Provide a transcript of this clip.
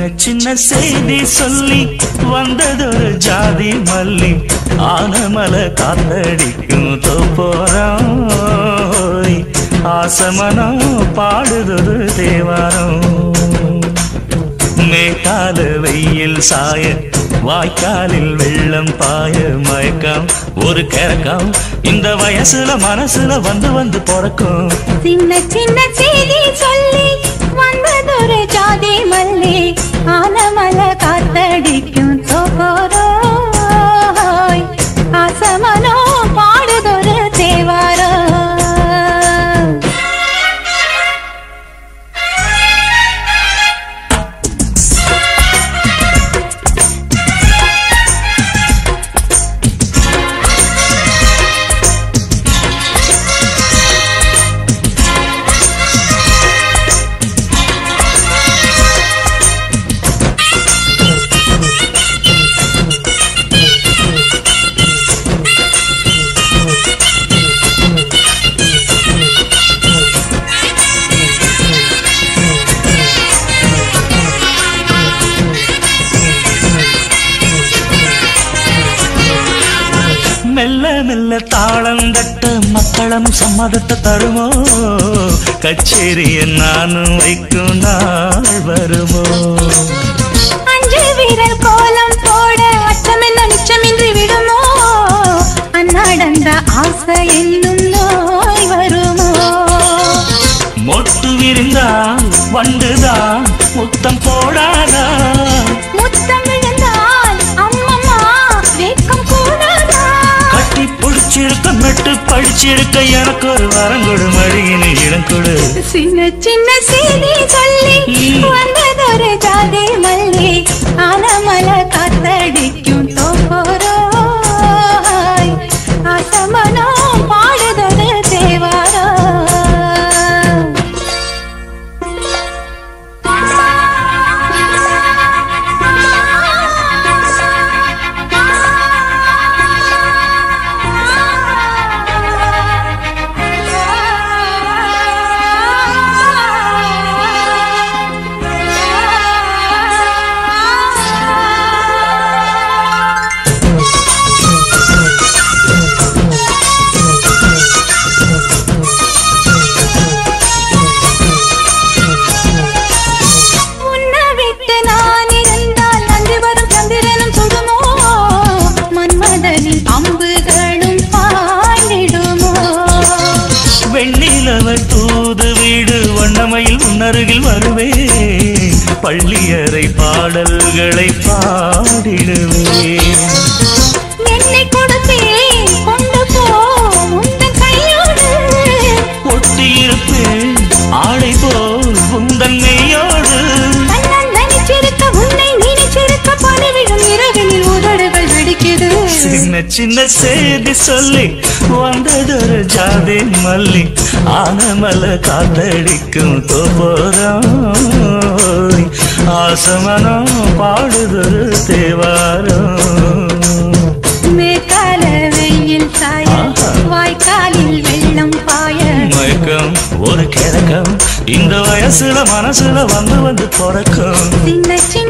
சின்ன சின்ன செய்தி சொல்லி வந்ததொரு ஜாதி மல்லி ஆனமல காத்தடிக்கும் தோப்போரம் ஆசமனம் பாடுதொரு தேவாரம் மேட்டால வெயில் சாய வாய்க்காலில் வெள்ளம் பாய மயக்கம் ஒரு கிறக்கம் இந்த வயசுல மனசுல வந்து வந்து பிறக்கும் சின்ன சின்ன செய்தி சொல்லி வந்ததொரு ஜாதி மல்லி ஆனமல காத்தடிக்கும் தோகோரோய் ஆசமனோ பாடுதொரு தேவாரோ மெல்ல மெல்ல தாளம் தட்ட மக்களும் சம்மதத்தை தருமோ கச்சேரிய நானும் வைக்கும் நாள் வருமோ அஞ்சு வீரர் கோலம் போட அச்சம் என்ன நிச்சமின்றி விடுமோ அந்நாடந்த ஆசை என்னும் நோய் வருமோ மொட்டு விரிந்தான் வண்டுதான் முத்தம் போடாதா முத்தம் விழுந்தால் அம்மம்மா வேக்கம் கூடாதா கட்டி பிடிச்சிருக்க மெட்டு படிச்சிருக்க எனக்கு ஒரு வரங்கொடு மழியினை இடம் கொடு சின்ன சின்ன செய்தி சொல்லி வந்ததொரு ஜாதி மல்லி ஆனமல காத்தடிக்கும் தோப்போரோய் ஆசமனோ பாடுதொரு தேவாரோ உன்னை விட்டு நான் இருந்தால் நன்றி வரும் சந்திரனும் சுடுமோ மன்மதனின் அம்புகளும் பாண்டிடுமோ வெண்ணிலவள் தூது வீடு வண்ணமையில் உன்னருகில் வருவே பள்ளியறை பாடல்களை பாடிடுவேன் என்னை கொடுத்தேன் கொண்டு போ உந்தன் கையோடு ஒட்டியிருப்பேன் ஆடை போல் உந்தன் மெய்யோடு கண்ணன் நினைச்சிருக்க உன்னை நினைச்சிருக்க பணிவிடும் இரவினில் உதடுகள் வெடிக்குது சின்ன சின்ன செய்தி சொல்லி வந்ததொரு ஜாதி மல்லி ஆனமல காத்தடிக்கும் தோப்போரம் ஆசமனம் பாடுதொரு தேவாரம் மேற்கால வெயில் சாய ஆஹா. வாய்க்காலில் வெள்ளம் பாய மயக்கம் ஒரு கிழக்கம் இந்த வயசுல மனசுல வந்து வந்து பிறக்கும் சின்ன சின்ன